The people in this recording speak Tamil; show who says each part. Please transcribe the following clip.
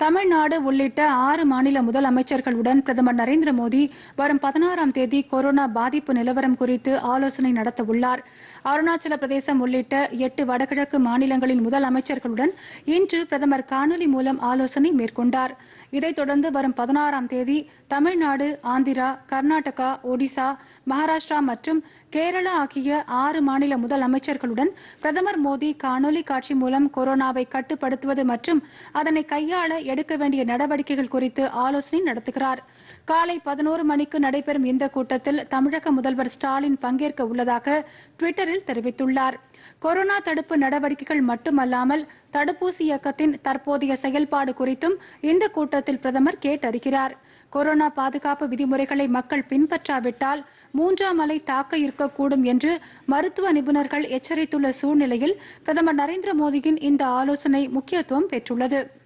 Speaker 1: தமிழ்நாடு உள்ளிட்ட ஆறு மாநில முதலமைச்சர்களுடன் பிரதமர் நரேந்திர மோடி வரும் பதினாறாம் தேதி கொரோனா பாதிப்பு நிலவரம் குறித்து ஆலோசனை நடத்த உள்ளார் அருணாச்சல பிரதேசம் உள்ளிட்ட எட்டு வடகிழக்கு மாநிலங்களின் முதலமைச்சர்களுடன் இன்று பிரதமர் காணொலி மூலம் ஆலோசனை மேற்கொண்டார் இதைத் தொடர்ந்து வரும் பதினாறாம் தேதி தமிழ்நாடு ஆந்திரா கர்நாடகா ஒடிசா மகாராஷ்டிரா மற்றும் கேரளா ஆகிய ஆறு மாநில முதலமைச்சர்களுடன் பிரதமர் மோடி காணொலி காட்சி மூலம் கொரோனாவை கட்டுப்படுத்துவது மற்றும் அதனை கையாள எடுக்க வேண்டிய நடவடிக்கைகள் குறித்து ஆலோசனை நடத்துகிறார் காலை பதினோரு மணிக்கு நடைபெறும் இந்த கூட்டத்தில் தமிழக முதல்வர் ஸ்டாலின் பங்கேற்க உள்ளதாக டுவிட்டரில் தெரிவித்துள்ளார் கொரோனா தடுப்பு நடவடிக்கைகள் மட்டுமல்லாமல் தடுப்பூசி இயக்கத்தின் தற்போதைய செயல்பாடு குறித்தும் இந்த கூட்டத்தில் பிரதமர் கேட்டறிகிறார் கொரோனா பாதுகாப்பு விதிமுறைகளை மக்கள் பின்பற்றாவிட்டால் மூன்றாம் அலை தாக்க இருக்கக்கூடும் என்று மருத்துவ நிபுணர்கள் எச்சரித்துள்ள சூழ்நிலையில் பிரதமர் நரேந்திர மோடியின் இந்த ஆலோசனை முக்கியத்துவம் பெற்றுள்ளது